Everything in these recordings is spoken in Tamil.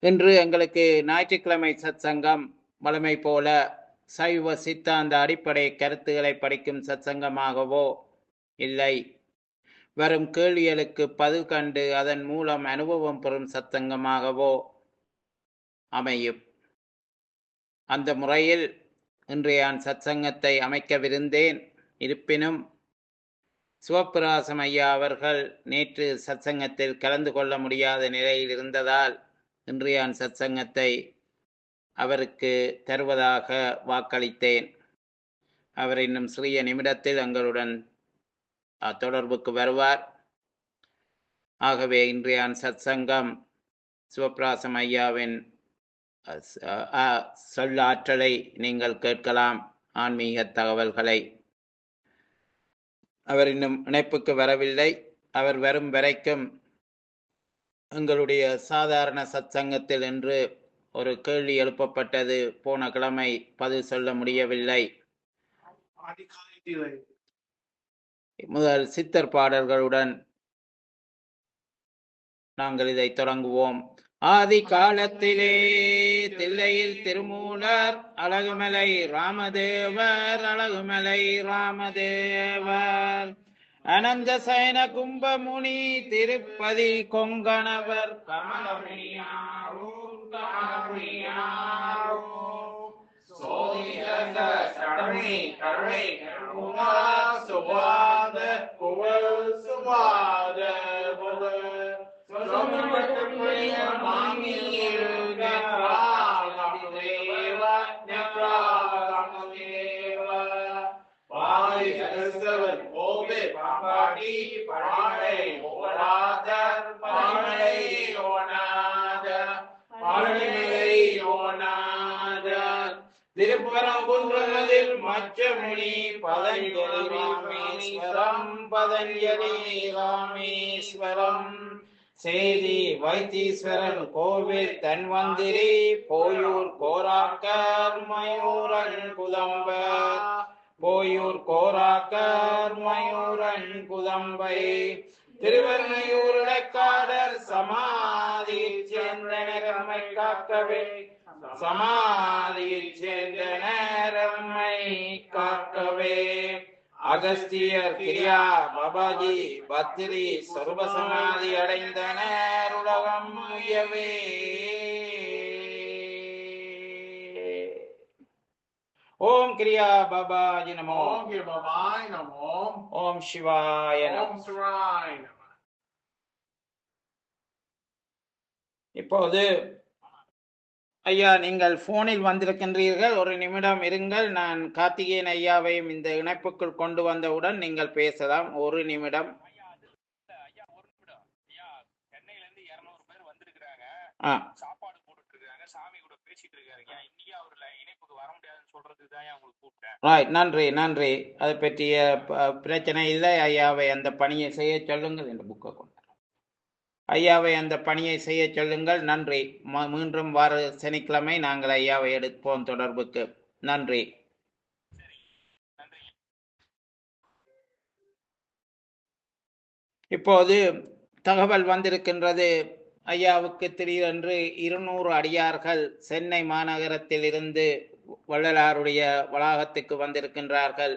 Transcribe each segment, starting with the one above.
இன்று எங்களுக்கு ஞாயிற்றுக்கிழமை சத்சங்கம் வழமை போல சைவ சித்தாந்த அடிப்படை கருத்துக்களை படிக்கும் சத்சங்கமாகவோ இல்லை வரும் கேள்விகளுக்கு பதில் கண்டு அதன் மூலம் அனுபவம் பெறும் சத்சங்கமாகவோ அமையும் அந்த முறையில் இன்றைய நான் சத்சங்கத்தை அமைக்கவிருந்தேன் இருப்பினும் சிவபிராசம் ஐயா அவர்கள் நேற்று சத்சங்கத்தில் கலந்து கொள்ள முடியாத நிலையில் இருந்ததால் இன்றைய சத்சங்கத்தை அவருக்கு தருவதாக வாக்களித்தேன் அவர் இன்னும் சிறிய நிமிடத்தில் எங்களுடன் அஹ், தொடர்புக்கு வருவார் ஆகவே இன்றைய சத்சங்கம் சிவபிராசம் ஐயாவின் அஹ், ச- அஹ், சொல்லாற்றலை நீங்கள் கேட்கலாம் ஆன்மீக தகவல்களை அவர் இன்னும் இணைப்புக்கு வரவில்லை அவர் வரும் வரைக்கும் எங்களுடைய சாதாரண சத்சங்கத்தில் இன்று ஒரு கேள்வி எழுப்பப்பட்டது போன கிழமை பதில் சொல்ல முடியவில்லை முதல் சித்தர் பாடல்களுடன் நாங்கள் இதை தொடங்குவோம் ஆதி காலத்திலே தில்லையில் திருமூலர் அழகுமலை ராமதேவர் அழகுமலை ராமதேவர் அனந்த சயன கும்பமுனி திருப்பதி கொங்கணவர் கமலமுனியாரூர் கமலமுனியாரூர் சோதியந்த சடமை கருணை கருணா சுபாத புகழ் சுபாத புகழ் சொன்னமட்டுக்குரிய மாமியில் நெற்றாகமதேவ நெற்றாகமதேவ பாய் கிறிஸ்தவன் கோபே பாம்பாடி பழாடை ஓடாதர் பழை ஓனாதர் பழனிலை ஓனாதர் திருப்பரங்குன்றதில் மச்சமுனி பதஞ்சலி ராமேஸ்வரம் பதஞ்சலி ராமேஸ்வரம் சேதி வைத்தீஸ்வரன் கோவில் தன்வந்திரி போயூர் கோராக்கர் மயூரன் குதம்பர் போயூர் கோராக்கர் மயூரன் குதம்பை திருவர்ணையூர் இடைக்காடர் சமாதியில் சேர்ந்த நிறமை காக்கவே சமாதியில் சேர்ந்த நேரம்மை காக்கவே அகஸ்தியர் கிரியா பாபாஜி பத்ரி சர்வ சமாதி அடைந்தனர் உலகம் உயவே ஓம் கிரியா பாபாஜி நமோ ஓம் கிருபவாய் நமோ ஓம் சிவாய நமோ ஓம் சிவாய் நமோ இப்போது ஐயா நீங்கள் போனில் வந்திருக்கின்றீர்கள் ஒரு நிமிடம் இருங்கள் நான் கார்த்திகேயன் ஐயாவையும் இந்த இணைப்புக்குள் கொண்டு வந்தவுடன் நீங்கள் பேசலாம் ஒரு நிமிடம் ஐயா ஒரு நிமிடம் ஐயா சென்னையில இருந்து இருநூறு பேர் வந்திருக்கிறாங்க ஆ சாப்பாடு போட்டுட்டு இருக்காங்க சாமி கூட பேசிட்டு இருக்காரு ஐயா இன்னைக்கு அவர்ல இணைப்புக்கு வர முடியாதுன்னு சொல்றதுக்கு தான் உங்களுக்கு கூப்பிட்டேன் ரைட் நன்றி நன்றி அதை பற்றிய ப- பிரச்சனை இல்லை ஐயாவை அந்த பணியை செய்ய சொல்லுங்கள் இந்த புக்கை கொண்டு ஐயாவை அந்த பணியை செய்ய சொல்லுங்கள் நன்றி ம- மீண்டும் வார சனிக்கிழமை நாங்கள் ஐயாவை எடுப்போம் தொடர்புக்கு நன்றி நன்றி இப்போது தகவல் வந்திருக்கின்றது ஐயாவுக்கு திடீரென்று இருநூறு அடியார்கள் சென்னை மாநகரத்தில் இருந்து வள்ளலாருடைய வளாகத்துக்கு வந்திருக்கின்றார்கள்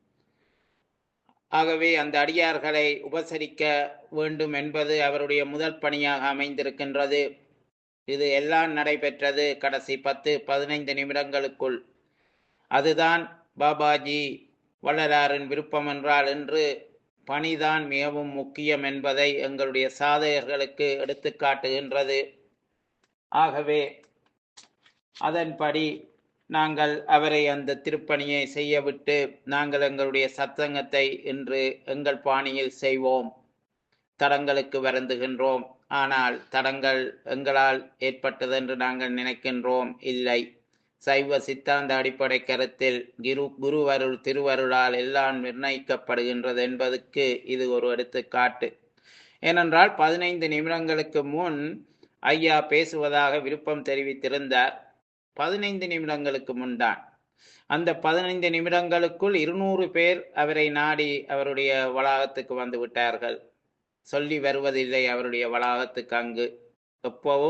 ஆகவே அந்த அடியார்களை உபசரிக்க வேண்டும் என்பது அவருடைய முதல் பணியாக அமைந்திருக்கின்றது இது எல்லாம் நடைபெற்றது கடைசி பத்து பதினைந்து நிமிடங்களுக்குள் அதுதான் பாபாஜி வள்ளலாரின் விருப்பம் என்றால் என்று பணிதான் மிகவும் முக்கியம் என்பதை எங்களுடைய சாதகர்களுக்கு எடுத்துக்காட்டுகின்றது ஆகவே அதன்படி நாங்கள் அவரை அந்த திருப்பணியை செய்ய விட்டு நாங்கள் எங்களுடைய சத்சங்கத்தை இன்று எங்கள் பாணியில் செய்வோம் தடங்களுக்கு வருந்துகின்றோம் ஆனால் தடங்கள் எங்களால் ஏற்பட்டது என்று நாங்கள் நினைக்கின்றோம் இல்லை சைவ சித்தாந்த அடிப்படை கருத்தில் குரு குருவருள் திருவருளால் எல்லாம் நிர்ணயிக்கப்படுகின்றது என்பதற்கு இது ஒரு எடுத்துக்காட்டு ஏனென்றால் பதினைந்து நிமிடங்களுக்கு முன் ஐயா பேசுவதாக விருப்பம் தெரிவித்திருந்தார் பதினைந்து நிமிடங்களுக்கு முன்தான் அந்த பதினைந்து நிமிடங்களுக்குள் இருநூறு பேர் அவரை நாடி அவருடைய வளாகத்துக்கு வந்து விட்டார்கள் சொல்லி வருவதில்லை அவருடைய வளாகத்துக்கு அங்கு எப்பவும்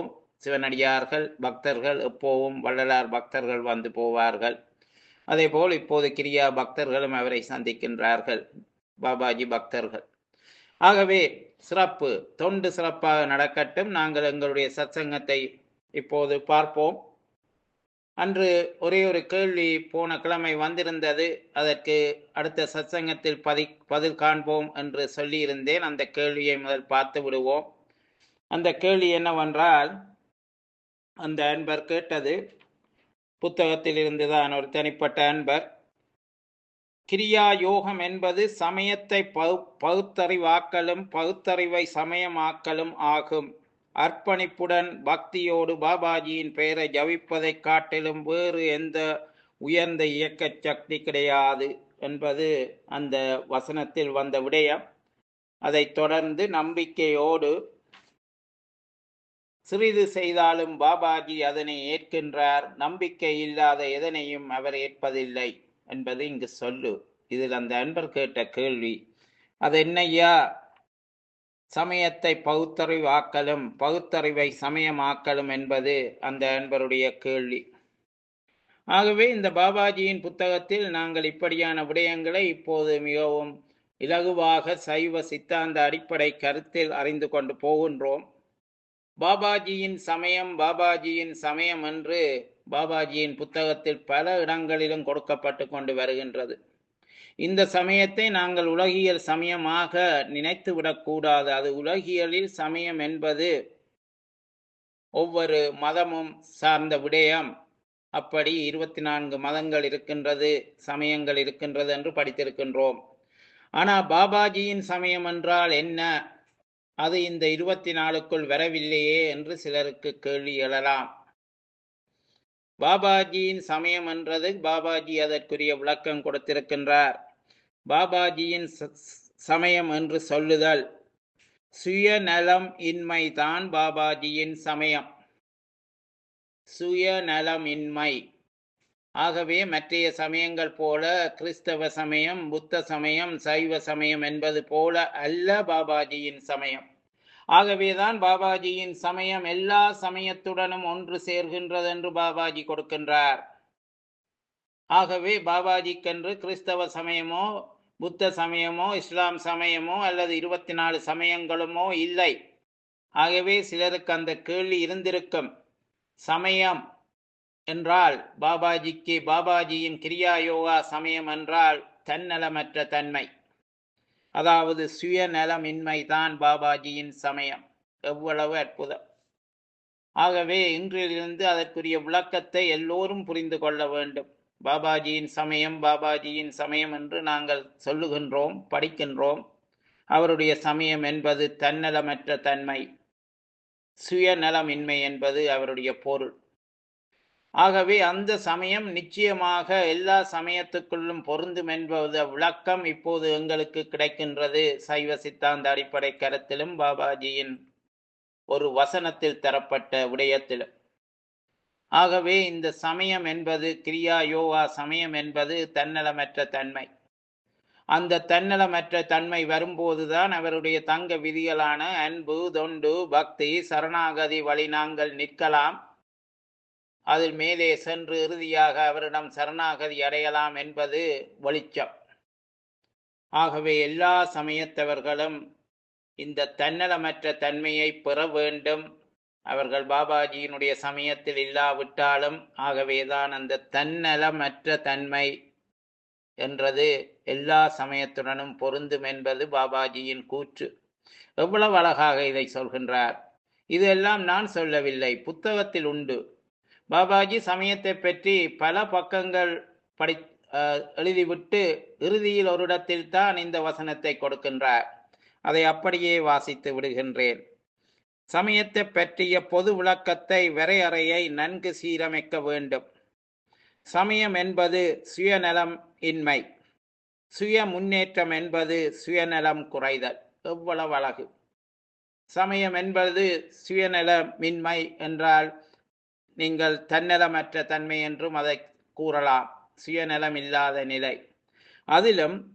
சிவனடியார்கள் பக்தர்கள் எப்போவும் வள்ளலார் பக்தர்கள் வந்து போவார்கள் அதேபோல் இப்போது கிரியா பக்தர்களும் அவரை சந்திக்கின்றார்கள் பாபாஜி பக்தர்கள் ஆகவே சிறப்பு தொண்டு சிறப்பாக நடக்கட்டும் நாங்கள் எங்களுடைய சத்சங்கத்தை இப்போது பார்ப்போம் அன்று ஒரே ஒரு கேள்வி போன கிழமை வந்திருந்தது அதற்கு அடுத்த சத்சங்கத்தில் பதி பதில் காண்போம் என்று சொல்லியிருந்தேன் அந்த கேள்வியை முதல் பார்த்து விடுவோம் அந்த கேள்வி என்னவென்றால் அந்த அன்பர் கேட்டது புத்தகத்தில் இருந்துதான் ஒரு தனிப்பட்ட அன்பர் கிரியா யோகம் என்பது சமயத்தை பகு பகுத்தறிவாக்கலும் பகுத்தறிவை சமயமாக்கலும் ஆகும் அர்ப்பணிப்புடன் பக்தியோடு பாபாஜியின் பெயரை ஜபிப்பதைக் காட்டிலும் வேறு எந்த உயர்ந்த இயக்க சக்தி கிடையாது என்பது அந்த வசனத்தில் வந்த விடயம் அதைத் தொடர்ந்து நம்பிக்கையோடு சிறிது செய்தாலும் பாபாஜி அதனை ஏற்கின்றார் நம்பிக்கை இல்லாத எதனையும் அவர் ஏற்பதில்லை என்பது இங்கு சொல்லு இதில் அந்த அன்பர் கேட்ட கேள்வி அது என்னையா சமயத்தை பகுத்தறிவாக்கலும் பகுத்தறிவை சமயமாக்கலும் என்பது அந்த அன்பருடைய கேள்வி ஆகவே இந்த பாபாஜியின் புத்தகத்தில் நாங்கள் இப்படியான விடயங்களை இப்போது மிகவும் இலகுவாக சைவ சித்தாந்த அடிப்படை கருத்தில் அறிந்து கொண்டு போகின்றோம் பாபாஜியின் சமயம் பாபாஜியின் சமயம் என்று பாபாஜியின் புத்தகத்தில் பல இடங்களிலும் கொடுக்கப்பட்டு கொண்டு வருகின்றது இந்த சமயத்தை நாங்கள் உலகியல் சமயமாக நினைத்து விடக்கூடாது அது உலகியலில் சமயம் என்பது ஒவ்வொரு மதமும் சார்ந்த விடயம் அப்படி இருபத்தி நான்கு மதங்கள் இருக்கின்றது சமயங்கள் இருக்கின்றது என்று படித்திருக்கின்றோம் ஆனால் பாபாஜியின் சமயம் என்றால் என்ன அது இந்த இருபத்தி நாலுக்குள் வரவில்லையே என்று சிலருக்கு கேள்வி எழலாம் பாபாஜியின் சமயம் என்றது பாபாஜி அதற்குரிய விளக்கம் கொடுத்திருக்கின்றார் பாபாஜியின் சமயம் என்று சொல்லுதல் சுயநலம் இன்மைதான் பாபாஜியின் சமயம் சுயநலம் இன்மை ஆகவே மற்றைய சமயங்கள் போல கிறிஸ்தவ சமயம் புத்த சமயம் சைவ சமயம் என்பது போல அல்ல பாபாஜியின் சமயம் ஆகவேதான் பாபாஜியின் சமயம் எல்லா சமயத்துடனும் ஒன்று சேர்கின்றது என்று பாபாஜி கொடுக்கின்றார் ஆகவே பாபாஜிக்கென்று கிறிஸ்தவ சமயமோ புத்த சமயமோ இஸ்லாம் சமயமோ அல்லது இருபத்தி நாலு சமயங்களுமோ இல்லை ஆகவே சிலருக்கு அந்த கேள்வி இருந்திருக்கும் சமயம் என்றால் பாபாஜிக்கு பாபாஜியின் கிரியா யோகா சமயம் என்றால் தன்னலமற்ற தன்மை அதாவது சுயநலமின்மை தான் பாபாஜியின் சமயம் எவ்வளவு அற்புதம் ஆகவே இன்றிலிருந்து அதற்குரிய விளக்கத்தை எல்லோரும் புரிந்து கொள்ள வேண்டும் பாபாஜியின் சமயம் பாபாஜியின் சமயம் என்று நாங்கள் சொல்லுகின்றோம் படிக்கின்றோம் அவருடைய சமயம் என்பது தன்னலமற்ற தன்மை சுயநலமின்மை என்பது அவருடைய பொருள் ஆகவே அந்த சமயம் நிச்சயமாக எல்லா சமயத்துக்குள்ளும் பொருந்தும் என்பது விளக்கம் இப்போது எங்களுக்கு கிடைக்கின்றது சைவ சித்தாந்த அடிப்படை கருத்திலும் பாபாஜியின் ஒரு வசனத்தில் தரப்பட்ட விடயத்திலும் ஆகவே இந்த சமயம் என்பது கிரியா யோகா சமயம் என்பது தன்னலமற்ற தன்மை அந்த தன்னலமற்ற தன்மை வரும்போதுதான் அவருடைய தங்க விதிகளான அன்பு தொண்டு பக்தி சரணாகதி வழி நாங்கள் நிற்கலாம் அதில் மேலே சென்று இறுதியாக அவரிடம் சரணாகதி அடையலாம் என்பது வெளிச்சம் ஆகவே எல்லா சமயத்தவர்களும் இந்த தன்னலமற்ற தன்மையை பெற வேண்டும் அவர்கள் பாபாஜியினுடைய சமயத்தில் இல்லாவிட்டாலும் ஆகவேதான் அந்த தன்னலமற்ற தன்மை என்றது எல்லா சமயத்துடனும் பொருந்தும் என்பது பாபாஜியின் கூற்று எவ்வளவு அழகாக இதை சொல்கின்றார் இதெல்லாம் நான் சொல்லவில்லை புத்தகத்தில் உண்டு பாபாஜி சமயத்தை பற்றி பல பக்கங்கள் படி எழுதிவிட்டு இறுதியில் ஒரு இடத்தில் தான் இந்த வசனத்தை கொடுக்கின்றார் அதை அப்படியே வாசித்து விடுகின்றேன் சமயத்தை பற்றிய பொது விளக்கத்தை வரையறையை நன்கு சீரமைக்க வேண்டும் சமயம் என்பது சுயநலம் இன்மை சுய முன்னேற்றம் என்பது சுயநலம் குறைதல் எவ்வளவு அழகு சமயம் என்பது சுயநலமின்மை என்றால் நீங்கள் தன்னலமற்ற தன்மை என்றும் அதை கூறலாம் சுயநலம் இல்லாத நிலை அதிலும்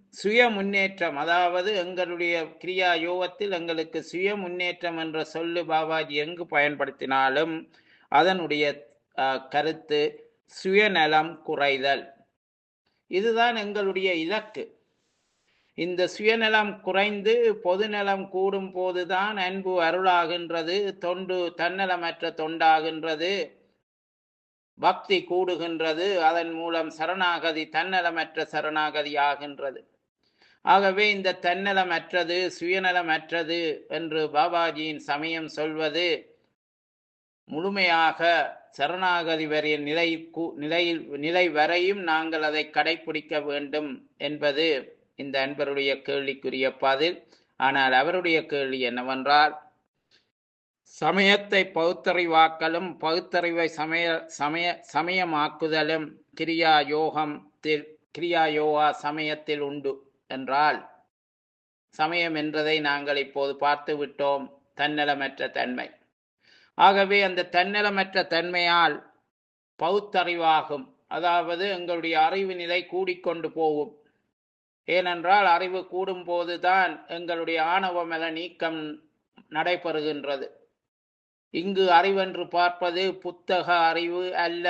சுய முன்னேற்றம் அதாவது எங்களுடைய கிரியா யோகத்தில் எங்களுக்கு சுய முன்னேற்றம் என்ற சொல்லு பாபாஜி எங்கு பயன்படுத்தினாலும் அதனுடைய அஹ், கருத்து சுயநலம் குறைதல் இதுதான் எங்களுடைய இலக்கு இந்த சுயநலம் குறைந்து பொதுநலம் கூடும் போதுதான் அன்பு அருளாகின்றது தொண்டு தன்னலமற்ற தொண்டாகின்றது பக்தி கூடுகின்றது அதன் மூலம் சரணாகதி தன்னலமற்ற சரணாகதி ஆகின்றது ஆகவே இந்த தன்னலமற்றது சுயநலமற்றது என்று பாபாஜியின் சமயம் சொல்வது முழுமையாக சரணாகதி வரைய நிலை கு- நிலையில் நிலை வரையும் நாங்கள் அதை கடைபிடிக்க வேண்டும் என்பது இந்த அன்பருடைய கேள்விக்குரிய பதில் ஆனால் அவருடைய கேள்வி என்னவென்றால் சமயத்தை பகுத்தறிவாக்கலும் பகுத்தறிவை சமய சமய சமயமாக்குதலும் கிரியா யோகம் கிரியா யோகா சமயத்தில் உண்டு என்றால் சமயம் என்றதை நாங்கள் இப்போது பார்த்து விட்டோம் தன்னலமற்ற தன்மை ஆகவே அந்த தன்னலமற்ற தன்மையால் பகுத்தறிவாகும் அதாவது எங்களுடைய அறிவு நிலை கூடிக்கொண்டு போகும் ஏனென்றால் அறிவு கூடும் போதுதான் எங்களுடைய ஆணவமல நீக்கம் நடைபெறுகின்றது இங்கு அறிவென்று பார்ப்பது புத்தக அறிவு அல்ல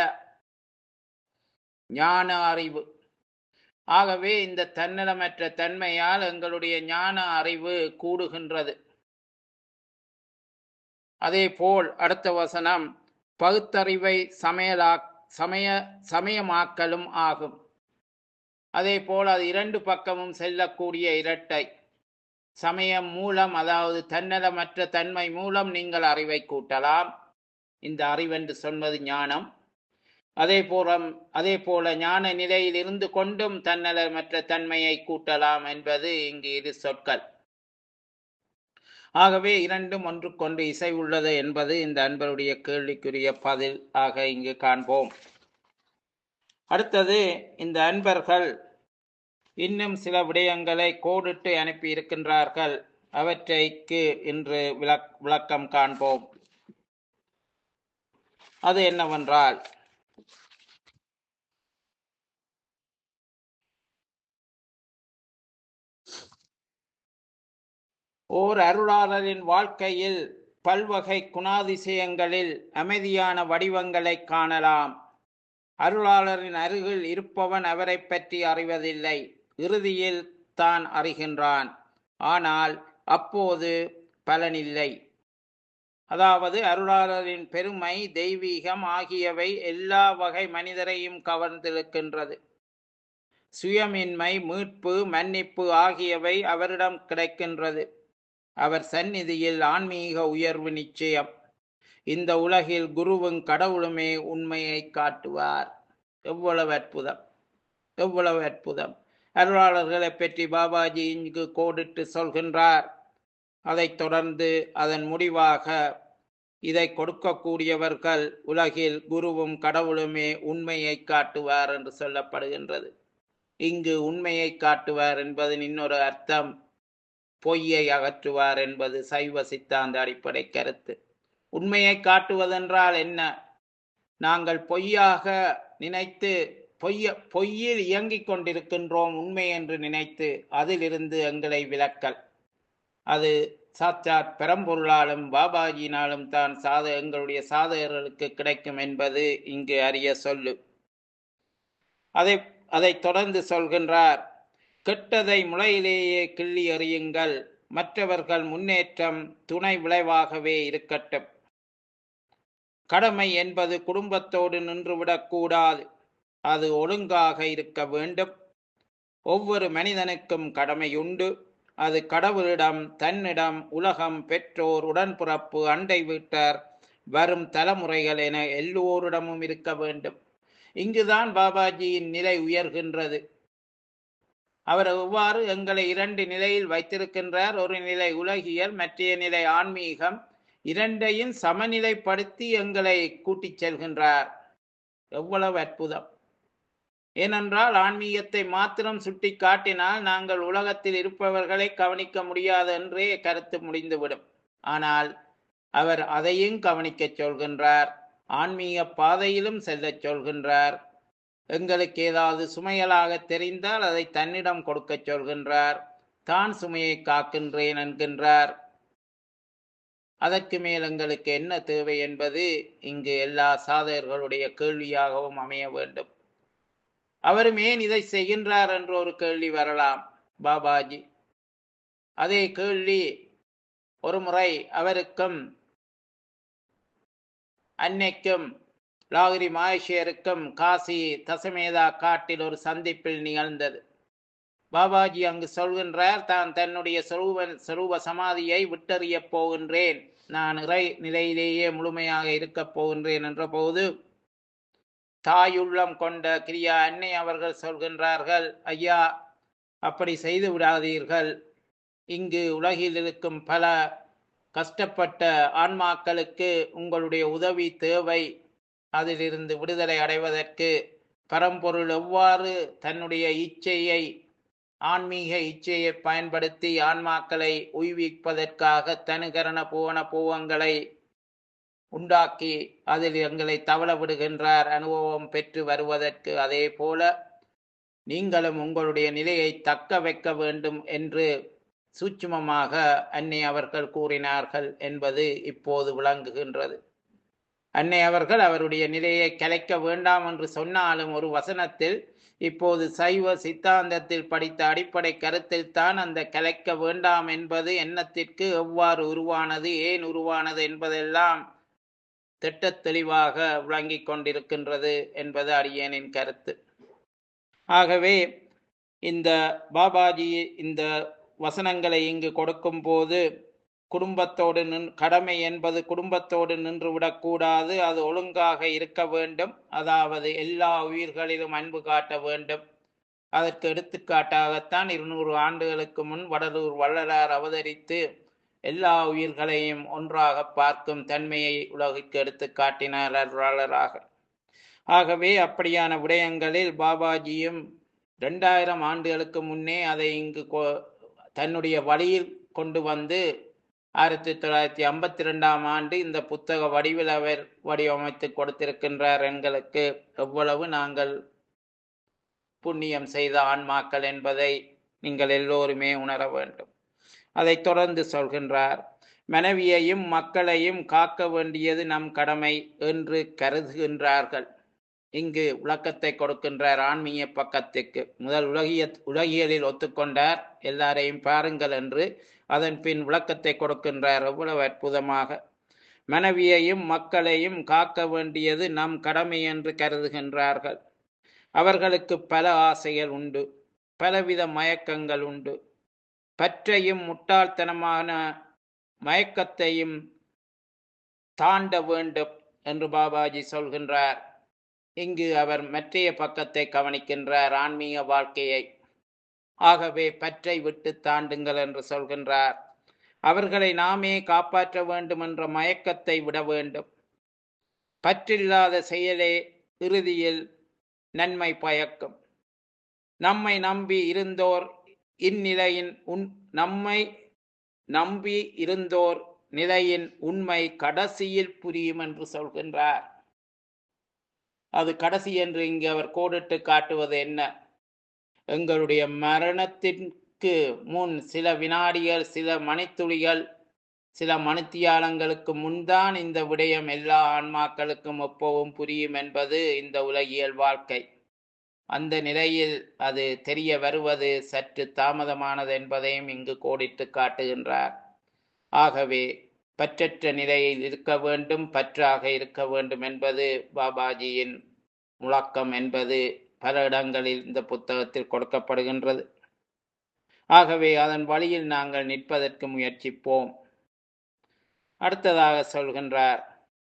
ஞான அறிவு ஆகவே இந்த தன்னலமற்ற தன்மையால் எங்களுடைய ஞான அறிவு கூடுகின்றது அதே போல் அடுத்த வசனம் பகுத்தறிவை சமையலா சமய சமயமாக்கலும் ஆகும் அதே போல் அது இரண்டு பக்கமும் செல்லக்கூடிய இரட்டை சமயம் மூலம் அதாவது தன்னலமற்ற தன்மை மூலம் நீங்கள் அறிவை கூட்டலாம் இந்த அறிவென்று சொல்வது ஞானம் அதே போல அதே போல ஞான நிலையில் இருந்து கொண்டும் தன்னலமற்ற தன்மையை கூட்டலாம் என்பது இங்கு இரு சொற்கள் ஆகவே இரண்டும் ஒன்றுக்கொன்று இசை உள்ளது என்பது இந்த அன்பருடைய கேள்விக்குரிய பதில் ஆக இங்கு காண்போம் அடுத்தது இந்த அன்பர்கள் இன்னும் சில விடயங்களை கோடிட்டு அனுப்பி இருக்கின்றார்கள் அவற்றைக்கு இன்று விளக் விளக்கம் காண்போம் அது என்னவென்றால் ஓர் அருளாளரின் வாழ்க்கையில் பல்வகை குணாதிசயங்களில் அமைதியான வடிவங்களை காணலாம் அருளாளரின் அருகில் இருப்பவன் அவரைப் பற்றி அறிவதில்லை இறுதியில் தான் அறிகின்றான் ஆனால் அப்போது பலனில்லை அதாவது அருளாளரின் பெருமை தெய்வீகம் ஆகியவை எல்லா வகை மனிதரையும் கவர்ந்திருக்கின்றது சுயமின்மை மீட்பு மன்னிப்பு ஆகியவை அவரிடம் கிடைக்கின்றது அவர் சந்நிதியில் ஆன்மீக உயர்வு நிச்சயம் இந்த உலகில் குருவும் கடவுளுமே உண்மையை காட்டுவார் எவ்வளவு அற்புதம் எவ்வளவு அற்புதம் அருளாளர்களை பற்றி பாபாஜி இங்கு கோடிட்டு சொல்கின்றார் அதைத் தொடர்ந்து அதன் முடிவாக இதை கொடுக்கக்கூடியவர்கள் உலகில் குருவும் கடவுளுமே உண்மையை காட்டுவார் என்று சொல்லப்படுகின்றது இங்கு உண்மையை காட்டுவார் என்பதன் இன்னொரு அர்த்தம் பொய்யை அகற்றுவார் என்பது சைவ சித்தாந்த அடிப்படை கருத்து உண்மையை காட்டுவதென்றால் என்ன நாங்கள் பொய்யாக நினைத்து பொய்ய பொய்யில் இயங்கிக் கொண்டிருக்கின்றோம் உண்மை என்று நினைத்து அதிலிருந்து எங்களை விலக்கல் அது சாட்சாத் பெரம்பொருளாலும் பாபாஜியினாலும் தான் சாத எங்களுடைய சாதகர்களுக்கு கிடைக்கும் என்பது இங்கு அறிய சொல்லு அதை அதைத் தொடர்ந்து சொல்கின்றார் கெட்டதை முளையிலேயே கிள்ளி எறியுங்கள் மற்றவர்கள் முன்னேற்றம் துணை விளைவாகவே இருக்கட்டும் கடமை என்பது குடும்பத்தோடு நின்றுவிடக்கூடாது அது ஒழுங்காக இருக்க வேண்டும் ஒவ்வொரு மனிதனுக்கும் கடமையுண்டு அது கடவுளிடம் தன்னிடம் உலகம் பெற்றோர் உடன்பிறப்பு அண்டை வீட்டார் வரும் தலைமுறைகள் என எல்லோரிடமும் இருக்க வேண்டும் இங்குதான் பாபாஜியின் நிலை உயர்கின்றது அவர் எவ்வாறு எங்களை இரண்டு நிலையில் வைத்திருக்கின்றார் ஒரு நிலை உலகியல் மற்றைய நிலை ஆன்மீகம் இரண்டையும் சமநிலைப்படுத்தி எங்களை கூட்டிச் செல்கின்றார் எவ்வளவு அற்புதம் ஏனென்றால் ஆன்மீகத்தை மாத்திரம் சுட்டி காட்டினால் நாங்கள் உலகத்தில் இருப்பவர்களை கவனிக்க முடியாது என்றே கருத்து முடிந்துவிடும் ஆனால் அவர் அதையும் கவனிக்கச் சொல்கின்றார் ஆன்மீக பாதையிலும் செல்லச் சொல்கின்றார் எங்களுக்கு ஏதாவது சுமையலாக தெரிந்தால் அதை தன்னிடம் கொடுக்கச் சொல்கின்றார் தான் சுமையை காக்கின்றேன் என்கின்றார் அதற்கு மேல் எங்களுக்கு என்ன தேவை என்பது இங்கு எல்லா சாதகர்களுடைய கேள்வியாகவும் அமைய வேண்டும் அவரும் ஏன் இதை செய்கின்றார் என்ற ஒரு கேள்வி வரலாம் பாபாஜி அதே கேள்வி ஒரு முறை அவருக்கும் அன்னைக்கும் லாகிரி மகேஷியருக்கும் காசி தசமேதா காட்டில் ஒரு சந்திப்பில் நிகழ்ந்தது பாபாஜி அங்கு சொல்கின்றார் தான் தன்னுடைய சொரூப சொரூப சமாதியை விட்டறியப் போகின்றேன் நான் இறை நிலையிலேயே முழுமையாக இருக்கப் போகின்றேன் என்ற போது தாயுள்ளம் கொண்ட கிரியா அன்னை அவர்கள் சொல்கின்றார்கள் ஐயா அப்படி செய்து விடாதீர்கள் இங்கு உலகில் இருக்கும் பல கஷ்டப்பட்ட ஆன்மாக்களுக்கு உங்களுடைய உதவி தேவை அதிலிருந்து விடுதலை அடைவதற்கு பரம்பொருள் எவ்வாறு தன்னுடைய இச்சையை ஆன்மீக இச்சையை பயன்படுத்தி ஆன்மாக்களை உய்விப்பதற்காக தனுகரண பூவன பூவங்களை உண்டாக்கி அதில் எங்களை தவள விடுகின்றார் அனுபவம் பெற்று வருவதற்கு அதே போல நீங்களும் உங்களுடைய நிலையை தக்க வைக்க வேண்டும் என்று சூட்சுமமாக அன்னை அவர்கள் கூறினார்கள் என்பது இப்போது விளங்குகின்றது அன்னை அவர்கள் அவருடைய நிலையை கலைக்க வேண்டாம் என்று சொன்னாலும் ஒரு வசனத்தில் இப்போது சைவ சித்தாந்தத்தில் படித்த அடிப்படை கருத்தில் தான் அந்த கலைக்க வேண்டாம் என்பது எண்ணத்திற்கு எவ்வாறு உருவானது ஏன் உருவானது என்பதெல்லாம் திட்டத் தெளிவாக விளங்கிக் கொண்டிருக்கின்றது என்பது அடியேனின் கருத்து ஆகவே இந்த பாபாஜி இந்த வசனங்களை இங்கு கொடுக்கும் போது குடும்பத்தோடு நின் கடமை என்பது குடும்பத்தோடு நின்று விடக்கூடாது அது ஒழுங்காக இருக்க வேண்டும் அதாவது எல்லா உயிர்களிலும் அன்பு காட்ட வேண்டும் அதற்கு எடுத்துக்காட்டாகத்தான் இருநூறு ஆண்டுகளுக்கு முன் வடலூர் வள்ளலார் அவதரித்து எல்லா உயிர்களையும் ஒன்றாக பார்க்கும் தன்மையை உலகிற்கு எடுத்து காட்டினார் அருளாளராக ஆகவே அப்படியான விடயங்களில் பாபாஜியும் ரெண்டாயிரம் ஆண்டுகளுக்கு முன்னே அதை இங்கு கொ- தன்னுடைய வழியில் கொண்டு வந்து ஆயிரத்தி தொள்ளாயிரத்தி ஐம்பத்தி ரெண்டாம் ஆண்டு இந்த புத்தக வடிவில் அவர் வடிவமைத்து கொடுத்திருக்கின்றார் எங்களுக்கு எவ்வளவு நாங்கள் புண்ணியம் செய்த ஆன்மாக்கள் என்பதை நீங்கள் எல்லோருமே உணர வேண்டும் அதைத் தொடர்ந்து சொல்கின்றார் மனைவியையும் மக்களையும் காக்க வேண்டியது நம் கடமை என்று கருதுகின்றார்கள் இங்கு விளக்கத்தை கொடுக்கின்றார் ஆன்மீக பக்கத்துக்கு முதல் உலகிய உலகியலில் ஒத்துக்கொண்டார் எல்லாரையும் பாருங்கள் என்று அதன் பின் விளக்கத்தை கொடுக்கின்றார் எவ்வளவு அற்புதமாக மனைவியையும் மக்களையும் காக்க வேண்டியது நம் கடமை என்று கருதுகின்றார்கள் அவர்களுக்கு பல ஆசைகள் உண்டு பலவித மயக்கங்கள் உண்டு பற்றையும் முட்டாள்தனமான மயக்கத்தையும் தாண்ட வேண்டும் என்று பாபாஜி சொல்கின்றார் இங்கு அவர் மற்றைய பக்கத்தை கவனிக்கின்றார் ஆன்மீக வாழ்க்கையை ஆகவே பற்றை விட்டு தாண்டுங்கள் என்று சொல்கின்றார் அவர்களை நாமே காப்பாற்ற வேண்டும் என்ற மயக்கத்தை விட வேண்டும் பற்றில்லாத செயலே இறுதியில் நன்மை பயக்கும் நம்மை நம்பி இருந்தோர் இந்நிலையின் உன் நம்மை நம்பி இருந்தோர் நிலையின் உண்மை கடைசியில் புரியும் என்று சொல்கின்றார் அது கடைசி என்று இங்கு அவர் கோடிட்டு காட்டுவது என்ன எங்களுடைய மரணத்திற்கு முன் சில வினாடிகள் சில மணித்துளிகள் சில மணித்தியாலங்களுக்கு முன்தான் இந்த விடயம் எல்லா ஆன்மாக்களுக்கும் எப்பவும் புரியும் என்பது இந்த உலகியல் வாழ்க்கை அந்த நிலையில் அது தெரிய வருவது சற்று தாமதமானது என்பதையும் இங்கு கோடிட்டு காட்டுகின்றார் ஆகவே பற்றற்ற நிலையில் இருக்க வேண்டும் பற்றாக இருக்க வேண்டும் என்பது பாபாஜியின் முழக்கம் என்பது பல இடங்களில் இந்த புத்தகத்தில் கொடுக்கப்படுகின்றது ஆகவே அதன் வழியில் நாங்கள் நிற்பதற்கு முயற்சிப்போம் அடுத்ததாக சொல்கின்றார்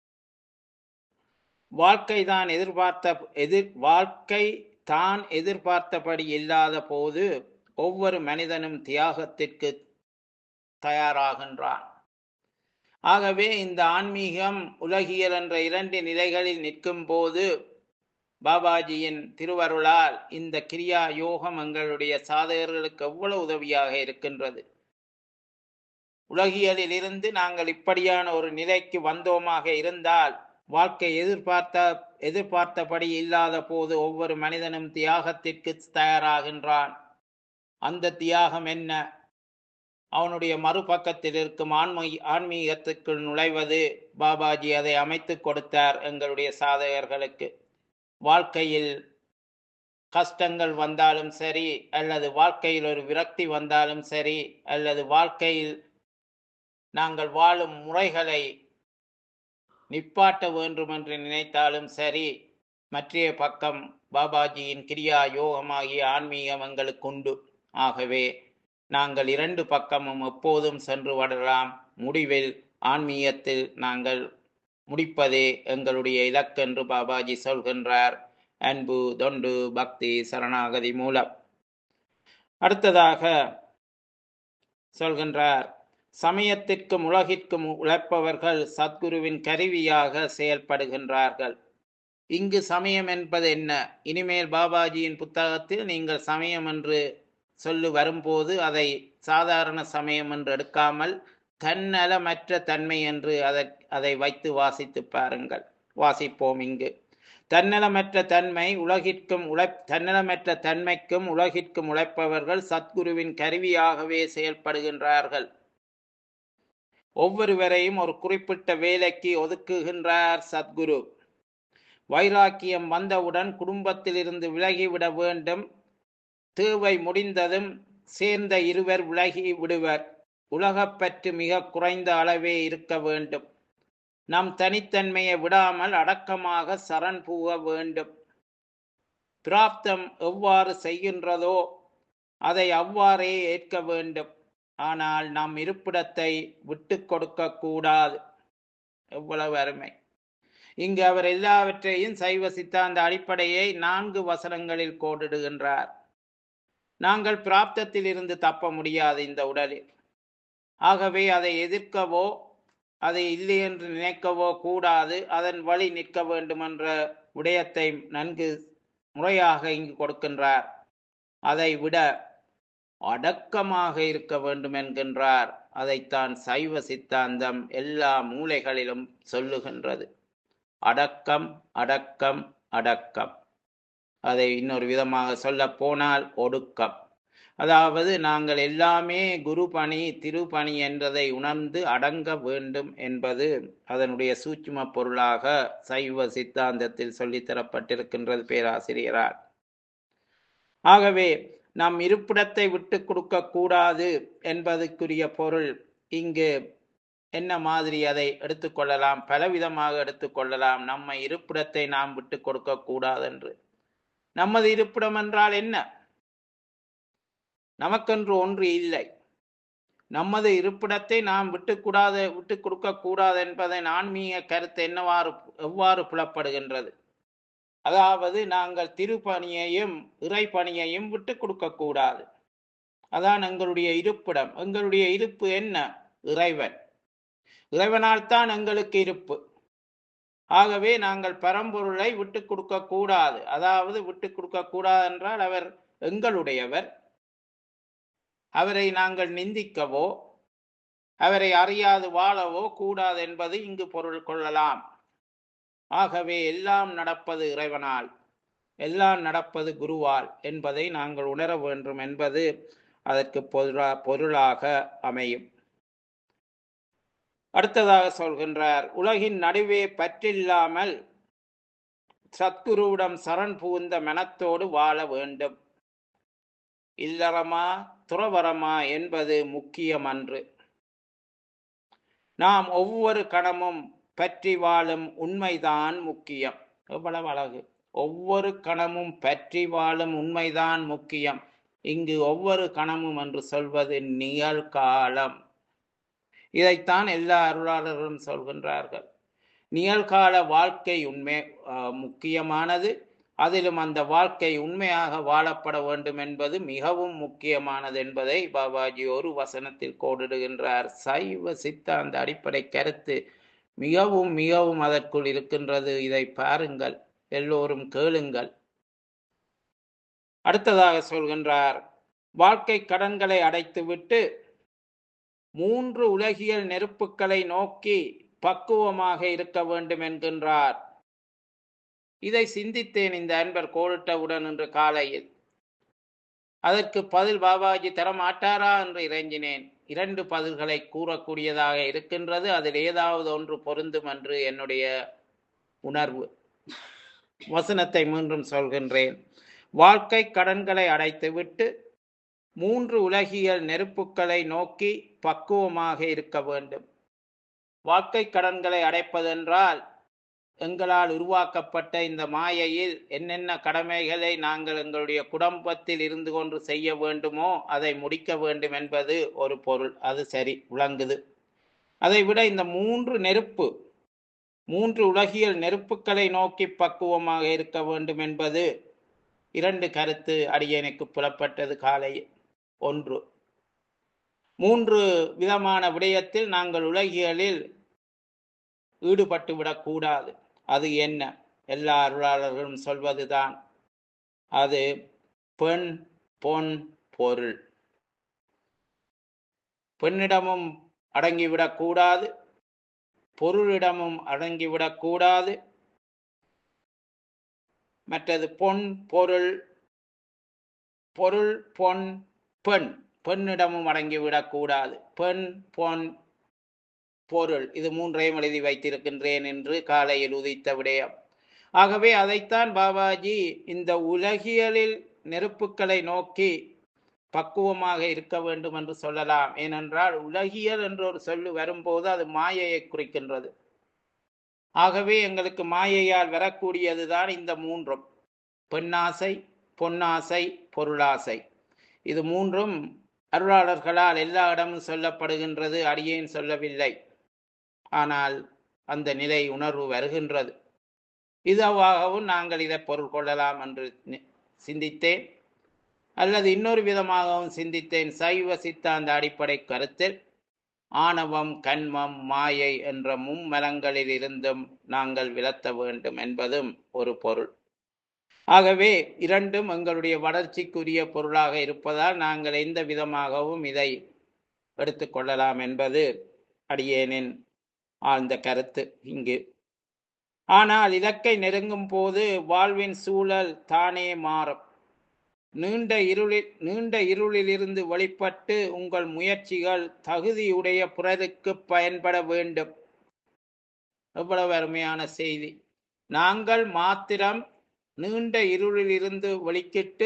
வாழ்க்கை தான் எதிர்பார்த்த எதிர் வாழ்க்கை தான் எதிர்பார்த்தபடி இல்லாத போது ஒவ்வொரு மனிதனும் தியாகத்திற்கு தயாராகின்றான் ஆகவே இந்த ஆன்மீகம் உலகியல் என்ற இரண்டு நிலைகளில் நிற்கும் போது பாபாஜியின் திருவருளால் இந்த கிரியா யோகம் எங்களுடைய சாதகர்களுக்கு எவ்வளவு உதவியாக இருக்கின்றது உலகியலில் இருந்து நாங்கள் இப்படியான ஒரு நிலைக்கு வந்தோமாக இருந்தால் வாழ்க்கை எதிர்பார்த்த எதிர்பார்த்தபடி இல்லாத போது ஒவ்வொரு மனிதனும் தியாகத்திற்கு தயாராகின்றான் அந்த தியாகம் என்ன அவனுடைய மறுபக்கத்தில் இருக்கும் ஆன்மீ ஆன்மீகத்துக்குள் நுழைவது பாபாஜி அதை அமைத்து கொடுத்தார் எங்களுடைய சாதகர்களுக்கு வாழ்க்கையில் கஷ்டங்கள் வந்தாலும் சரி அல்லது வாழ்க்கையில் ஒரு விரக்தி வந்தாலும் சரி அல்லது வாழ்க்கையில் நாங்கள் வாழும் முறைகளை நிப்பாட்ட வேண்டும் என்று நினைத்தாலும் சரி மற்றைய பக்கம் பாபாஜியின் கிரியா யோகமாகிய ஆன்மீகம் எங்களுக்கு உண்டு ஆகவே நாங்கள் இரண்டு பக்கமும் எப்போதும் சென்று வரலாம் முடிவில் ஆன்மீகத்தில் நாங்கள் முடிப்பதே எங்களுடைய இலக்கென்று பாபாஜி சொல்கின்றார் அன்பு தொண்டு பக்தி சரணாகதி மூலம் அடுத்ததாக சொல்கின்றார் சமயத்திற்கும் உலகிற்கும் உழைப்பவர்கள் சத்குருவின் கருவியாக செயல்படுகின்றார்கள் இங்கு சமயம் என்பது என்ன இனிமேல் பாபாஜியின் புத்தகத்தில் நீங்கள் சமயம் என்று சொல்லு வரும்போது அதை சாதாரண சமயம் என்று எடுக்காமல் தன்னலமற்ற தன்மை என்று அதை அதை வைத்து வாசித்து பாருங்கள் வாசிப்போம் இங்கு தன்னலமற்ற தன்மை உலகிற்கும் உழை தன்னலமற்ற தன்மைக்கும் உலகிற்கும் உழைப்பவர்கள் சத்குருவின் கருவியாகவே செயல்படுகின்றார்கள் ஒவ்வொருவரையும் ஒரு குறிப்பிட்ட வேலைக்கு ஒதுக்குகின்றார் சத்குரு வைராக்கியம் வந்தவுடன் குடும்பத்திலிருந்து விலகிவிட வேண்டும் தேவை முடிந்ததும் சேர்ந்த இருவர் விலகி விடுவர் உலகப்பற்று மிக குறைந்த அளவே இருக்க வேண்டும் நம் தனித்தன்மையை விடாமல் அடக்கமாக சரண் புக வேண்டும் பிராப்தம் எவ்வாறு செய்கின்றதோ அதை அவ்வாறே ஏற்க வேண்டும் ஆனால் நம் இருப்பிடத்தை விட்டு கொடுக்க கூடாது எவ்வளவு அருமை இங்கு அவர் எல்லாவற்றையும் சைவ சித்தாந்த அடிப்படையை நான்கு வசனங்களில் கோடிடுகின்றார் நாங்கள் பிராப்தத்தில் இருந்து தப்ப முடியாது இந்த உடலில் ஆகவே அதை எதிர்க்கவோ அதை இல்லை என்று நினைக்கவோ கூடாது அதன் வழி நிற்க வேண்டும் என்ற விடயத்தை நன்கு முறையாக இங்கு கொடுக்கின்றார் அதை விட அடக்கமாக இருக்க வேண்டும் என்கின்றார் அதைத்தான் சைவ சித்தாந்தம் எல்லா மூலைகளிலும் சொல்லுகின்றது அடக்கம் அடக்கம் அடக்கம் அதை இன்னொரு விதமாக சொல்ல போனால் ஒடுக்கம் அதாவது நாங்கள் எல்லாமே குரு பணி திருப்பணி என்றதை உணர்ந்து அடங்க வேண்டும் என்பது அதனுடைய சூட்சும பொருளாக சைவ சித்தாந்தத்தில் சொல்லித்தரப்பட்டிருக்கின்றது பேராசிரியரால் ஆகவே நாம் இருப்பிடத்தை விட்டு கொடுக்க கூடாது என்பதற்குரிய பொருள் இங்கு என்ன மாதிரி அதை எடுத்துக்கொள்ளலாம் பலவிதமாக எடுத்துக்கொள்ளலாம் நம்ம இருப்பிடத்தை நாம் விட்டு கொடுக்க கூடாது என்று நமது இருப்பிடம் என்றால் என்ன நமக்கென்று ஒன்று இல்லை நமது இருப்பிடத்தை நாம் விட்டுக்கூடாது விட்டு கொடுக்க கூடாது என்பதன் ஆன்மீக கருத்து என்னவாறு எவ்வாறு புலப்படுகின்றது அதாவது நாங்கள் திருப்பணியையும் இறைப்பணியையும் விட்டு கொடுக்க கூடாது அதான் எங்களுடைய இருப்பிடம் எங்களுடைய இருப்பு என்ன இறைவன் இறைவனால் தான் எங்களுக்கு இருப்பு ஆகவே நாங்கள் பரம்பொருளை விட்டு கொடுக்க கூடாது அதாவது விட்டு கொடுக்க கூடாது என்றால் அவர் எங்களுடையவர் அவரை நாங்கள் நிந்திக்கவோ அவரை அறியாது வாழவோ கூடாது என்பது இங்கு பொருள் கொள்ளலாம் ஆகவே எல்லாம் நடப்பது இறைவனால் எல்லாம் நடப்பது குருவால் என்பதை நாங்கள் உணர வேண்டும் என்பது அதற்கு பொருளா பொருளாக அமையும் அடுத்ததாக சொல்கின்றார் உலகின் நடுவே பற்றில்லாமல் சத்குருவிடம் சரண் புகுந்த மனத்தோடு வாழ வேண்டும் இல்லறமா துறவரமா என்பது முக்கியமன்று நாம் ஒவ்வொரு கணமும் பற்றி வாழும் உண்மைதான் முக்கியம் எவ்வளவு அழகு ஒவ்வொரு கணமும் பற்றி வாழும் உண்மைதான் முக்கியம் இங்கு ஒவ்வொரு கணமும் என்று சொல்வது நிகழ்காலம் இதைத்தான் எல்லா அருளாளர்களும் சொல்கின்றார்கள் நிகழ்கால வாழ்க்கை உண்மை அஹ், முக்கியமானது அதிலும் அந்த வாழ்க்கை உண்மையாக வாழப்பட வேண்டும் என்பது மிகவும் முக்கியமானது என்பதை பாபாஜி ஒரு வசனத்தில் கோடிடுகின்றார் சைவ சித்தாந்த அடிப்படை கருத்து மிகவும் மிகவும் அதற்குள் இருக்கின்றது இதை பாருங்கள் எல்லோரும் கேளுங்கள் அடுத்ததாக சொல்கின்றார் வாழ்க்கை கடன்களை அடைத்துவிட்டு மூன்று உலகியல் நெருப்புக்களை நோக்கி பக்குவமாக இருக்க வேண்டும் என்கின்றார் இதை சிந்தித்தேன் இந்த அன்பர் கோடிட்டவுடன் இன்று காலையில் அதற்கு பதில் பாபாஜி தரமாட்டாரா என்று இறைஞ்சினேன் இரண்டு பதில்களை கூறக்கூடியதாக இருக்கின்றது அதில் ஏதாவது ஒன்று பொருந்தும் என்று என்னுடைய உணர்வு வசனத்தை மீண்டும் சொல்கின்றேன் வாழ்க்கை கடன்களை அடைத்துவிட்டு மூன்று உலகியல் நெருப்புக்களை நோக்கி பக்குவமாக இருக்க வேண்டும் வாழ்க்கை கடன்களை அடைப்பதென்றால் எங்களால் உருவாக்கப்பட்ட இந்த மாயையில் என்னென்ன கடமைகளை நாங்கள் எங்களுடைய குடும்பத்தில் இருந்து கொண்டு செய்ய வேண்டுமோ அதை முடிக்க வேண்டும் என்பது ஒரு பொருள் அது சரி விளங்குது அதை விட இந்த மூன்று நெருப்பு மூன்று உலகியல் நெருப்புக்களை நோக்கி பக்குவமாக இருக்க வேண்டும் என்பது இரண்டு கருத்து அடியனுக்கு புலப்பட்டது காலையில் ஒன்று மூன்று விதமான விடயத்தில் நாங்கள் உலகியலில் ஈடுபட்டு விடக்கூடாது அது என்ன எல்லா அருளாளர்களும் சொல்வதுதான் அது பெண் பொன் பொருள் பெண்ணிடமும் அடங்கிவிடக்கூடாது பொருளிடமும் அடங்கிவிடக்கூடாது மற்றது பொன் பொருள் பொருள் பொன் பெண் பெண்ணிடமும் அடங்கிவிடக்கூடாது பெண் பொன் பொருள் இது மூன்றையும் எழுதி வைத்திருக்கின்றேன் என்று காலையில் உதித்த விடயம் ஆகவே அதைத்தான் பாபாஜி இந்த உலகியலில் நெருப்புக்களை நோக்கி பக்குவமாக இருக்க வேண்டும் என்று சொல்லலாம் ஏனென்றால் உலகியல் என்ற ஒரு சொல்லு வரும்போது அது மாயையை குறிக்கின்றது ஆகவே எங்களுக்கு மாயையால் வரக்கூடியதுதான் இந்த மூன்றும் பெண்ணாசை பொன்னாசை பொருளாசை இது மூன்றும் அருளாளர்களால் எல்லா இடமும் சொல்லப்படுகின்றது அடியேன் சொல்லவில்லை ஆனால் அந்த நிலை உணர்வு வருகின்றது இதுவாகவும் நாங்கள் இதை பொருள் கொள்ளலாம் என்று நி- சிந்தித்தேன் அல்லது இன்னொரு விதமாகவும் சிந்தித்தேன் சைவ சித்தாந்த அடிப்படை கருத்தில் ஆணவம் கண்மம் மாயை என்ற மும்மலங்களில் இருந்தும் நாங்கள் விலத்த வேண்டும் என்பதும் ஒரு பொருள் ஆகவே இரண்டும் எங்களுடைய வளர்ச்சிக்குரிய பொருளாக இருப்பதால் நாங்கள் எந்த விதமாகவும் இதை எடுத்துக்கொள்ளலாம் என்பது அடியேனின் ஆழ்ந்த கருத்து இங்கு ஆனால் இலக்கை நெருங்கும் போது வாழ்வின் சூழல் தானே மாறும் நீண்ட இருளில் நீண்ட இருளிலிருந்து வெளிப்பட்டு உங்கள் முயற்சிகள் தகுதியுடைய பிறருக்கு பயன்பட வேண்டும் எவ்வளவு அருமையான செய்தி நாங்கள் மாத்திரம் நீண்ட இருளிலிருந்து வெளிக்கிட்டு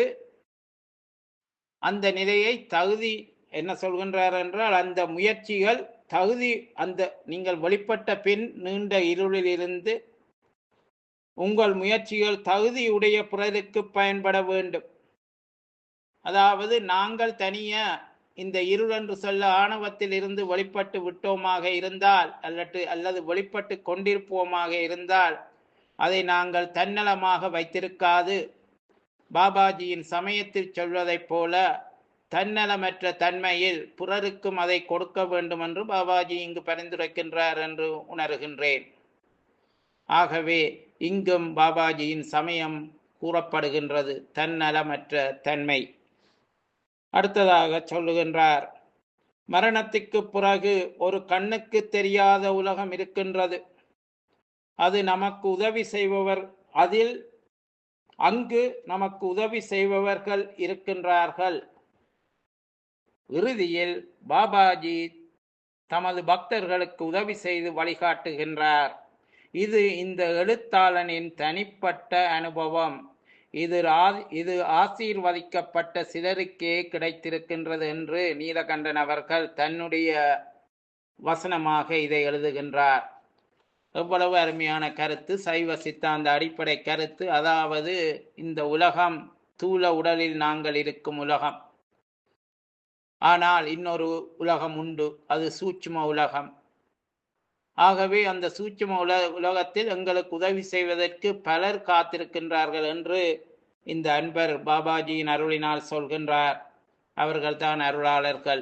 அந்த நிலையை தகுதி என்ன சொல்கின்றார் என்றால் அந்த முயற்சிகள் தகுதி அந்த நீங்கள் வெளிப்பட்ட பின் நீண்ட இருளிலிருந்து உங்கள் முயற்சிகள் தகுதியுடைய பிறருக்கு பயன்பட வேண்டும் அதாவது நாங்கள் தனிய இந்த இருள் என்று சொல்ல ஆணவத்தில் இருந்து வெளிப்பட்டு விட்டோமாக இருந்தால் அல்லது அல்லது வெளிப்பட்டு கொண்டிருப்போமாக இருந்தால் அதை நாங்கள் தன்னலமாக வைத்திருக்காது பாபாஜியின் சமயத்தில் சொல்வதைப் போல தன்னலமற்ற தன்மையில் பிறருக்கும் அதை கொடுக்க வேண்டும் என்று பாபாஜி இங்கு பரிந்துரைக்கின்றார் என்று உணர்கின்றேன் ஆகவே இங்கும் பாபாஜியின் சமயம் கூறப்படுகின்றது தன்னலமற்ற தன்மை அடுத்ததாக சொல்லுகின்றார் மரணத்துக்கு பிறகு ஒரு கண்ணுக்கு தெரியாத உலகம் இருக்கின்றது அது நமக்கு உதவி செய்பவர் அதில் அங்கு நமக்கு உதவி செய்பவர்கள் இருக்கின்றார்கள் இறுதியில் பாபாஜி தமது பக்தர்களுக்கு உதவி செய்து வழிகாட்டுகின்றார் இது இந்த எழுத்தாளனின் தனிப்பட்ட அனுபவம் இது ஆ- இது ஆசீர்வதிக்கப்பட்ட சிலருக்கே கிடைத்திருக்கின்றது என்று நீலகண்டன் அவர்கள் தன்னுடைய வசனமாக இதை எழுதுகின்றார் எவ்வளவு அருமையான கருத்து சைவ சித்தாந்த அடிப்படை கருத்து அதாவது இந்த உலகம் தூல உடலில் நாங்கள் இருக்கும் உலகம் ஆனால் இன்னொரு உலகம் உண்டு அது சூட்சும உலகம் ஆகவே அந்த சூட்சும உல உலகத்தில் எங்களுக்கு உதவி செய்வதற்கு பலர் காத்திருக்கின்றார்கள் என்று இந்த அன்பர் பாபாஜியின் அருளினால் சொல்கின்றார் அவர்கள்தான் அருளாளர்கள்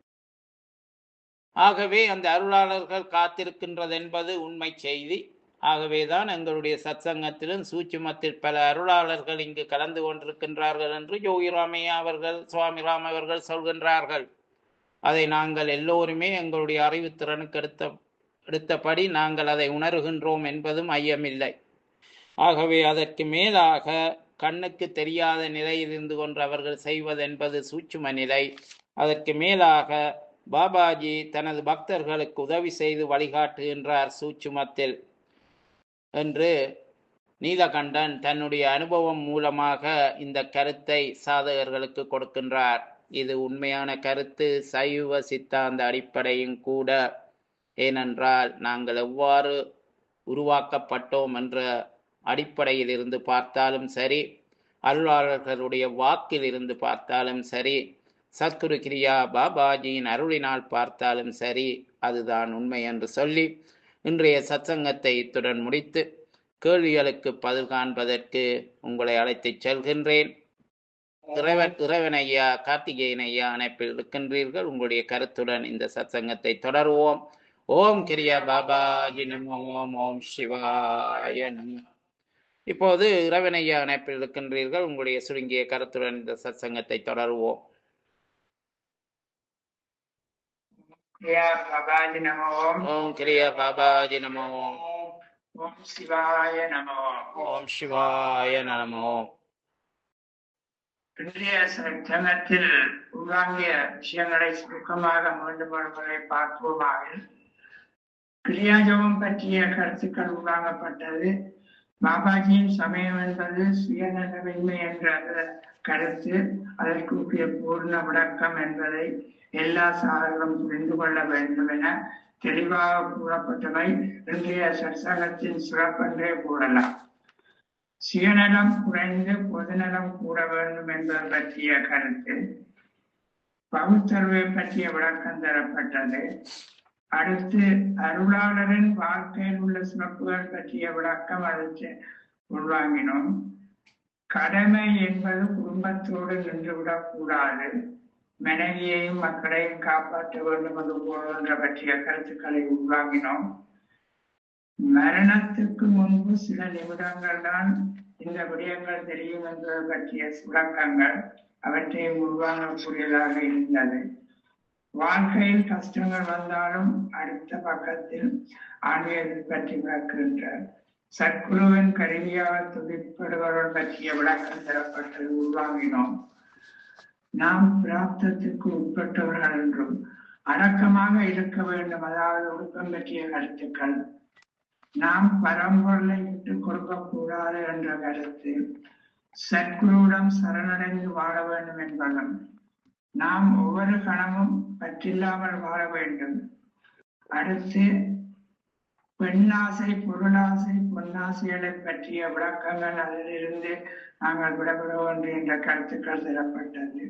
ஆகவே அந்த அருளாளர்கள் காத்திருக்கின்றது என்பது உண்மை செய்தி ஆகவேதான் எங்களுடைய சத்சங்கத்திலும் சூட்சுமத்தில் பல அருளாளர்கள் இங்கு கலந்து கொண்டிருக்கின்றார்கள் என்று யோகிராமையா அவர்கள் சுவாமிராம் அவர்கள் சொல்கின்றார்கள் அதை நாங்கள் எல்லோருமே எங்களுடைய அறிவுத்திறனுக்கு எடுத்த எடுத்தபடி நாங்கள் அதை உணர்கின்றோம் என்பதும் ஐயமில்லை ஆகவே அதற்கு மேலாக கண்ணுக்கு தெரியாத நிலையில் இருந்து கொண்டு அவர்கள் செய்வதென்பது சூட்சும நிலை அதற்கு மேலாக பாபாஜி தனது பக்தர்களுக்கு உதவி செய்து வழிகாட்டுகின்றார் சூட்சுமத்தில் என்று நீலகண்டன் தன்னுடைய அனுபவம் மூலமாக இந்த கருத்தை சாதகர்களுக்கு கொடுக்கின்றார் இது உண்மையான கருத்து சைவ சித்தாந்த அடிப்படையும் கூட ஏனென்றால் நாங்கள் எவ்வாறு உருவாக்கப்பட்டோம் என்ற அடிப்படையில் இருந்து பார்த்தாலும் சரி அருளாளர்களுடைய வாக்கில் இருந்து பார்த்தாலும் சரி சத்குரு கிரியா பாபாஜியின் அருளினால் பார்த்தாலும் சரி அதுதான் உண்மை என்று சொல்லி இன்றைய சத்சங்கத்தை இத்துடன் முடித்து கேள்விகளுக்கு பதில் காண்பதற்கு உங்களை அழைத்துச் செல்கின்றேன் இறைவன் இறைவன் ஐயா கார்த்திகேயன் ஐயா அணைப்பில் இருக்கின்றீர்கள் உங்களுடைய கருத்துடன் இந்த சத்சங்கத்தை தொடருவோம் ஓம் கிரியா பாபாஜி நம ஓம் ஓம் சிவாய நம இப்போது இறைவன் ஐயா அணைப்பில் இருக்கின்றீர்கள் உங்களுடைய சுருங்கிய கருத்துடன் இந்த சத்சங்கத்தை தொடருவோம் கிரியா பவாஜி நம ஓம் ஓம் கிரியா பாபாஜி நம ஓம் ஓம் சிவாய நம ஓம் ஓம் சிவாய நமோ இன்றைய சங்கத்தில் உள்வாங்கிய விஷயங்களை சுருக்கமாக மீண்டும் ஒரு முறை பார்ப்போமாக கிரியாஜபம் பற்றிய கருத்துக்கள் உள்வாங்கப்பட்டது பாபாஜியின் சமயம் என்பது சுயநலமின்மை என்ற கருத்து அதற்குரிய பூர்ண விளக்கம் என்பதை எல்லா சாதர்களும் புரிந்து கொள்ள வேண்டும் என தெளிவாக கூறப்பட்டவை இன்றைய சற்சங்கத்தின் சிறப்பென்றே கூறலாம் சுயநலம் குறைந்து பொதுநலம் கூற வேண்டும் என்பது பற்றிய கருத்து பகுத்தறிவை பற்றிய விளக்கம் தரப்பட்டது அடுத்து அருளாளரின் வாழ்க்கையில் உள்ள சிறப்புகள் பற்றிய விளக்கம் அதற்கு உள்வாங்கினோம் கடமை என்பது குடும்பத்தோடு நின்றுவிடக் கூடாது மனைவியையும் மக்களையும் காப்பாற்ற வேண்டும் என்று கூறுகின்ற பற்றிய கருத்துக்களை உள்வாங்கினோம் மரணத்துக்கு முன்பு சில நிமிடங்கள் தான் இந்த விடயங்கள் தெரியும் என்பது பற்றிய விளக்கங்கள் அவற்றை உள்வாங்கக்கூடியதாக இருந்தது வாழ்க்கையில் கஷ்டங்கள் வந்தாலும் அடுத்த பக்கத்தில் ஆன்மீகத்தை பற்றி விளக்குகின்றார் சத்குருவின் கருவியாக துதிப்படுபவர்கள் பற்றிய விளக்கம் தரப்பட்டது உள்வாங்கினோம் நாம் பிராப்தத்திற்கு உட்பட்டவர்கள் என்றும் அடக்கமாக இருக்க வேண்டும் அதாவது ஒழுக்கம் பற்றிய கருத்துக்கள் நாம் பரம்பொருளை விட்டுக் கொடுக்க கூடாது என்ற கருத்து சத்குருவிடம் சரணடைந்து வாழ வேண்டும் என்பதும் நாம் ஒவ்வொரு கணமும் பற்றில்லாமல் வாழ வேண்டும் அடுத்து பெண்ணாசை பொருளாசை பொன்னாசைகளை பற்றிய விளக்கங்கள் அதிலிருந்து நாங்கள் விடப்பட வேண்டும் என்ற கருத்துக்கள் தரப்பட்டது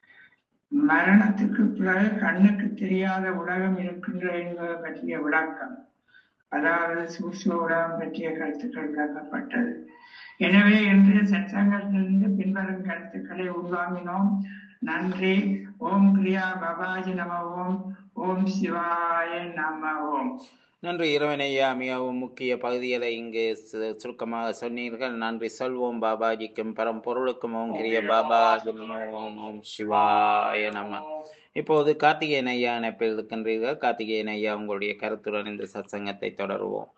மரணத்துக்கு பிறகு கண்ணுக்கு தெரியாத உலகம் இருக்கின்ற என்பது பற்றிய விளக்கம் அதாவது சூட்ச உலகம் பற்றிய கருத்துக்கள் விளக்கப்பட்டது எனவே இன்று சத்சங்கத்திலிருந்து பின்வரும் கருத்துக்களை உள்வாங்கினோம் நன்றி ஓம் கிரியா பபாஜி நம ஓம் ஓம் சிவாய நம ஓம் நன்றி இறைவனையா மிகவும் முக்கிய பகுதிகளை இங்கு சு- சுருக்கமாக சொன்னீர்கள் நன்றி சொல்வோம் பாபாஜிக்கும் பரம்பொருளுக்கும் ஓம் கிரிய பாபாஜி நமோ ஓம் ஓம் சிவாய நம இப்போது கார்த்திகேயன் ஐயா இணைப்பில் இருக்கின்றீர்கள் கார்த்திகேயன் ஐயா உங்களுடைய கருத்துடன் இந்த சத்சங்கத்தை தொடருவோம்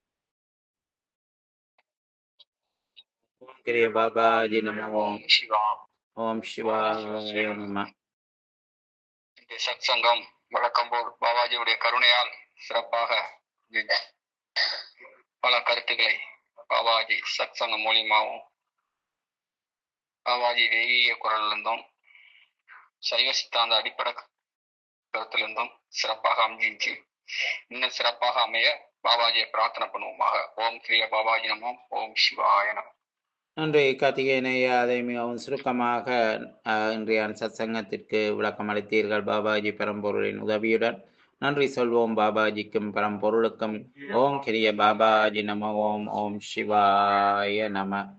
ஓம் கிரிய பாபாஜி நமோ ஓம் சிவா ஓம் சிவாய நம இந்த சத் சங்கம் வழக்கம் போல் பாபாஜியுடைய கருணையால் சிறப்பாக இது பல கருத்துக்களை பாபாஜி சத் சங்கம் மூலியமாகவும் பாபாஜி தெய்வீக குரலிருந்தும் சைவ சித்தாந்த அடிப்படை கருத்திலிருந்தும் சிறப்பாக அமைஞ்சிச்சு இன்னும் சிறப்பாக அமைய பாபாஜியை பிரார்த்தனை பண்ணுவோமாக ஓம் கிரிய பாபாஜி நமம் ஓம் சிவாய நமம் நன்றி கார்த்திகேயன் ஐயா அதை மிகவும் சுருக்கமாக அஹ், இன்றைய சத்சங்கத்திற்கு விளக்கம் அளித்தீர்கள் பாபாஜி பரம்பொருளின் உதவியுடன் நன்றி சொல்வோம் பாபாஜிக்கும் பரம்பொருளுக்கும் ஓம் கிரிய பாபாஜி நம ஓம் ஓம் சிவாய நம